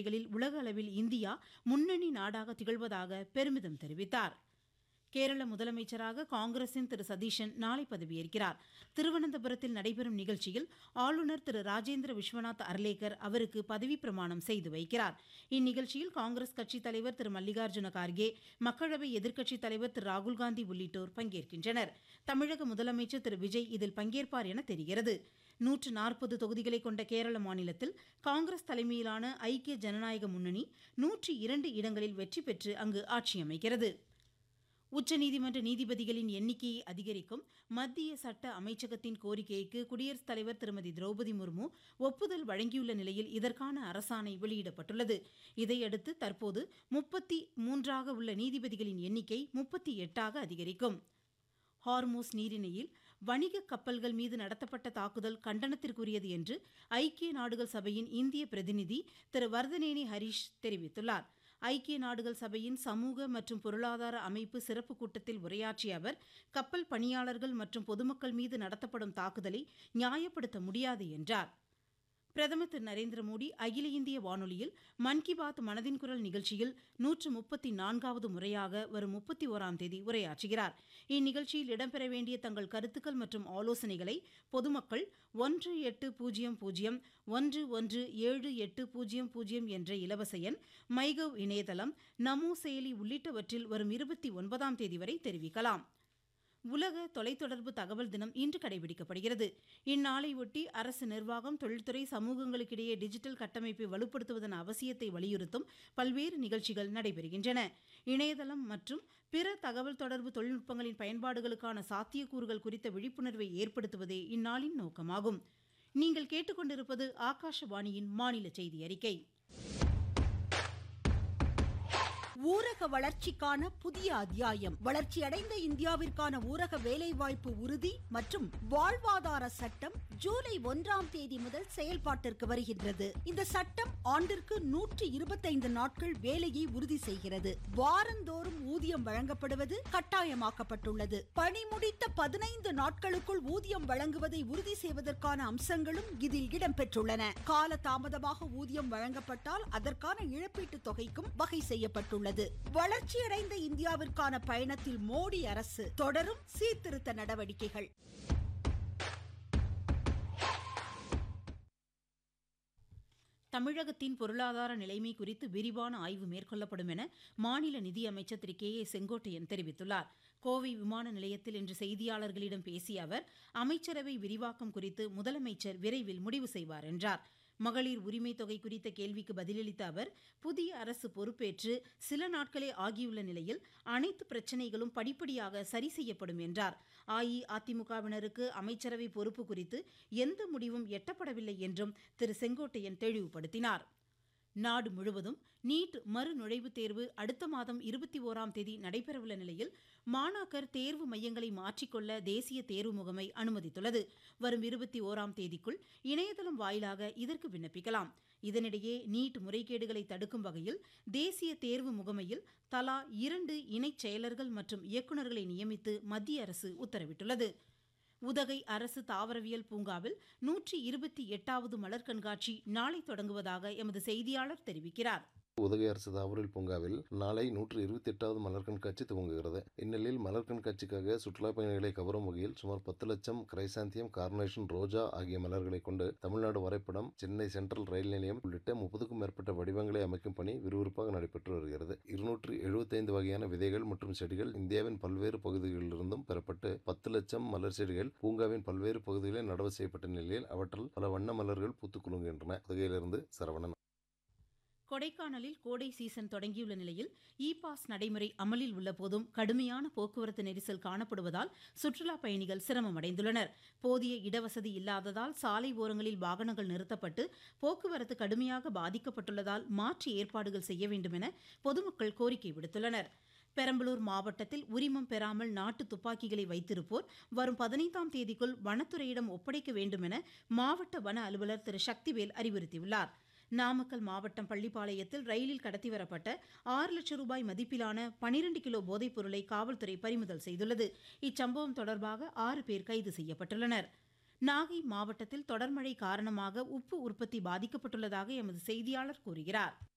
துறைகளில் உலக அளவில் இந்தியா முன்னணி நாடாக திகழ்வதாக பெருமிதம் தெரிவித்தார் கேரள முதலமைச்சராக காங்கிரசின் திரு சதீஷன் நாளை பதவியேற்கிறார் திருவனந்தபுரத்தில் நடைபெறும் நிகழ்ச்சியில் ஆளுநர் திரு ராஜேந்திர விஸ்வநாத் அர்லேக்கர் அவருக்கு பதவிப் பிரமாணம் செய்து வைக்கிறார் இந்நிகழ்ச்சியில் காங்கிரஸ் கட்சித் தலைவர் திரு மல்லிகார்ஜுன கார்கே மக்களவை எதிர்க்கட்சித் தலைவர் திரு ராகுல்காந்தி உள்ளிட்டோர் பங்கேற்கின்றனர் தமிழக முதலமைச்சர் திரு விஜய் இதில் பங்கேற்பார் என தெரிகிறது நூற்று நாற்பது தொகுதிகளை கொண்ட கேரள மாநிலத்தில் காங்கிரஸ் தலைமையிலான ஐக்கிய ஜனநாயக முன்னணி நூற்றி இரண்டு இடங்களில் வெற்றி பெற்று அங்கு ஆட்சி அமைக்கிறது உச்சநீதிமன்ற நீதிபதிகளின் எண்ணிக்கையை அதிகரிக்கும் மத்திய சட்ட அமைச்சகத்தின் கோரிக்கைக்கு குடியரசுத் தலைவர் திருமதி திரௌபதி முர்மு ஒப்புதல் வழங்கியுள்ள நிலையில் இதற்கான அரசாணை வெளியிடப்பட்டுள்ளது இதையடுத்து தற்போது முப்பத்தி மூன்றாக உள்ள நீதிபதிகளின் எண்ணிக்கை முப்பத்தி எட்டாக அதிகரிக்கும் ஹார்மோஸ் நீரிணையில் வணிக கப்பல்கள் மீது நடத்தப்பட்ட தாக்குதல் கண்டனத்திற்குரியது என்று ஐக்கிய நாடுகள் சபையின் இந்திய பிரதிநிதி திரு வர்தனேனி ஹரீஷ் தெரிவித்துள்ளார் ஐக்கிய நாடுகள் சபையின் சமூக மற்றும் பொருளாதார அமைப்பு சிறப்பு கூட்டத்தில் உரையாற்றிய அவர் கப்பல் பணியாளர்கள் மற்றும் பொதுமக்கள் மீது நடத்தப்படும் தாக்குதலை நியாயப்படுத்த முடியாது என்றார் பிரதமர் திரு நரேந்திர மோடி அகில இந்திய வானொலியில் மன் கி பாத் மனதின் குரல் நிகழ்ச்சியில் நூற்று முப்பத்தி நான்காவது முறையாக வரும் முப்பத்தி ஓராம் தேதி உரையாற்றுகிறார் இந்நிகழ்ச்சியில் இடம்பெற வேண்டிய தங்கள் கருத்துக்கள் மற்றும் ஆலோசனைகளை பொதுமக்கள் ஒன்று எட்டு பூஜ்ஜியம் பூஜ்ஜியம் ஒன்று ஒன்று ஏழு எட்டு பூஜ்ஜியம் பூஜ்ஜியம் என்ற இலவச எண் மைகவ் இணையதளம் நமோ செயலி உள்ளிட்டவற்றில் வரும் இருபத்தி ஒன்பதாம் தேதி வரை தெரிவிக்கலாம் உலக தொலைத்தொடர்பு தகவல் தினம் இன்று கடைபிடிக்கப்படுகிறது இந்நாளையொட்டி அரசு நிர்வாகம் தொழில்துறை சமூகங்களுக்கிடையே டிஜிட்டல் கட்டமைப்பை வலுப்படுத்துவதன் அவசியத்தை வலியுறுத்தும் பல்வேறு நிகழ்ச்சிகள் நடைபெறுகின்றன இணையதளம் மற்றும் பிற தகவல் தொடர்பு தொழில்நுட்பங்களின் பயன்பாடுகளுக்கான சாத்தியக்கூறுகள் குறித்த விழிப்புணர்வை ஏற்படுத்துவதே இந்நாளின் நோக்கமாகும் நீங்கள் கேட்டுக்கொண்டிருப்பது ஆகாஷவாணியின் மாநில செய்தி அறிக்கை ஊரக வளர்ச்சிக்கான புதிய அத்தியாயம் வளர்ச்சியடைந்த இந்தியாவிற்கான ஊரக வேலைவாய்ப்பு உறுதி மற்றும் வாழ்வாதார சட்டம் ஜூலை ஒன்றாம் தேதி முதல் செயல்பாட்டிற்கு வருகின்றது இந்த சட்டம் ஆண்டிற்கு நூற்றி இருபத்தைந்து நாட்கள் வேலையை உறுதி செய்கிறது வாரந்தோறும் ஊதியம் வழங்கப்படுவது கட்டாயமாக்கப்பட்டுள்ளது பணி முடித்த பதினைந்து நாட்களுக்குள் ஊதியம் வழங்குவதை உறுதி செய்வதற்கான அம்சங்களும் இதில் இடம்பெற்றுள்ளன கால தாமதமாக ஊதியம் வழங்கப்பட்டால் அதற்கான இழப்பீட்டுத் தொகைக்கும் வகை செய்யப்பட்டுள்ளது உள்ளது வளர்ச்சியடைந்த இந்தியாவிற்கான பயணத்தில் மோடி அரசு தொடரும் சீர்திருத்த நடவடிக்கைகள் தமிழகத்தின் பொருளாதார நிலைமை குறித்து விரிவான ஆய்வு மேற்கொள்ளப்படும் என மாநில நிதியமைச்சர் திரு கே ஏ செங்கோட்டையன் தெரிவித்துள்ளார் கோவை விமான நிலையத்தில் இன்று செய்தியாளர்களிடம் பேசிய அவர் அமைச்சரவை விரிவாக்கம் குறித்து முதலமைச்சர் விரைவில் முடிவு செய்வார் என்றார் மகளிர் உரிமை தொகை குறித்த கேள்விக்கு பதிலளித்த அவர் புதிய அரசு பொறுப்பேற்று சில நாட்களே ஆகியுள்ள நிலையில் அனைத்து பிரச்சினைகளும் படிப்படியாக சரி செய்யப்படும் என்றார் அஇஅதிமுகவினருக்கு அமைச்சரவை பொறுப்பு குறித்து எந்த முடிவும் எட்டப்படவில்லை என்றும் திரு செங்கோட்டையன் தெளிவுபடுத்தினார் நாடு முழுவதும் நீட் மறுநுழைவுத் தேர்வு அடுத்த மாதம் இருபத்தி ஓராம் தேதி நடைபெறவுள்ள நிலையில் மாணாக்கர் தேர்வு மையங்களை மாற்றிக்கொள்ள தேசிய தேர்வு முகமை அனுமதித்துள்ளது வரும் இருபத்தி ஓராம் தேதிக்குள் இணையதளம் வாயிலாக இதற்கு விண்ணப்பிக்கலாம் இதனிடையே நீட் முறைகேடுகளை தடுக்கும் வகையில் தேசிய தேர்வு முகமையில் தலா இரண்டு இணைச் செயலர்கள் மற்றும் இயக்குநர்களை நியமித்து மத்திய அரசு உத்தரவிட்டுள்ளது உதகை அரசு தாவரவியல் பூங்காவில் நூற்றி இருபத்தி எட்டாவது மலர் கண்காட்சி நாளை தொடங்குவதாக எமது செய்தியாளர் தெரிவிக்கிறார் உதகை அரசு தாவரல் பூங்காவில் நாளை நூற்று இருபத்தி எட்டாவது மலர் கண்காட்சி துவங்குகிறது இந்நிலையில் மலர் கண்காட்சிக்காக சுற்றுலா பயணிகளை கவரும் வகையில் சுமார் பத்து லட்சம் கிரைசாந்தியம் கார்னேஷன் ரோஜா ஆகிய மலர்களை கொண்டு தமிழ்நாடு வரைபடம் சென்னை சென்ட்ரல் ரயில் நிலையம் உள்ளிட்ட முப்பதுக்கும் மேற்பட்ட வடிவங்களை அமைக்கும் பணி விறுவிறுப்பாக நடைபெற்று வருகிறது இருநூற்று எழுபத்தைந்து வகையான விதைகள் மற்றும் செடிகள் இந்தியாவின் பல்வேறு பகுதிகளிலிருந்தும் பெறப்பட்டு பத்து லட்சம் மலர் செடிகள் பூங்காவின் பல்வேறு பகுதிகளில் நடவு செய்யப்பட்ட நிலையில் அவற்றில் பல வண்ண மலர்கள் பூத்துக் குலுங்குகின்றன உதகையிலிருந்து சரவணன் கொடைக்கானலில் கோடை சீசன் தொடங்கியுள்ள நிலையில் இ பாஸ் நடைமுறை அமலில் உள்ள போதும் கடுமையான போக்குவரத்து நெரிசல் காணப்படுவதால் சுற்றுலா பயணிகள் சிரமம் அடைந்துள்ளனர் போதிய இடவசதி இல்லாததால் சாலை ஓரங்களில் வாகனங்கள் நிறுத்தப்பட்டு போக்குவரத்து கடுமையாக பாதிக்கப்பட்டுள்ளதால் மாற்று ஏற்பாடுகள் செய்ய வேண்டும் என பொதுமக்கள் கோரிக்கை விடுத்துள்ளனர் பெரம்பலூர் மாவட்டத்தில் உரிமம் பெறாமல் நாட்டு துப்பாக்கிகளை வைத்திருப்போர் வரும் பதினைந்தாம் தேதிக்குள் வனத்துறையிடம் ஒப்படைக்க வேண்டும் என மாவட்ட வன அலுவலர் திரு சக்திவேல் அறிவுறுத்தியுள்ளார் நாமக்கல் மாவட்டம் பள்ளிப்பாளையத்தில் ரயிலில் கடத்தி வரப்பட்ட ஆறு லட்சம் ரூபாய் மதிப்பிலான பனிரெண்டு கிலோ போதைப் பொருளை காவல்துறை பறிமுதல் செய்துள்ளது இச்சம்பவம் தொடர்பாக ஆறு பேர் கைது செய்யப்பட்டுள்ளனர் நாகை மாவட்டத்தில் தொடர்மழை காரணமாக உப்பு உற்பத்தி பாதிக்கப்பட்டுள்ளதாக எமது செய்தியாளர் கூறுகிறார்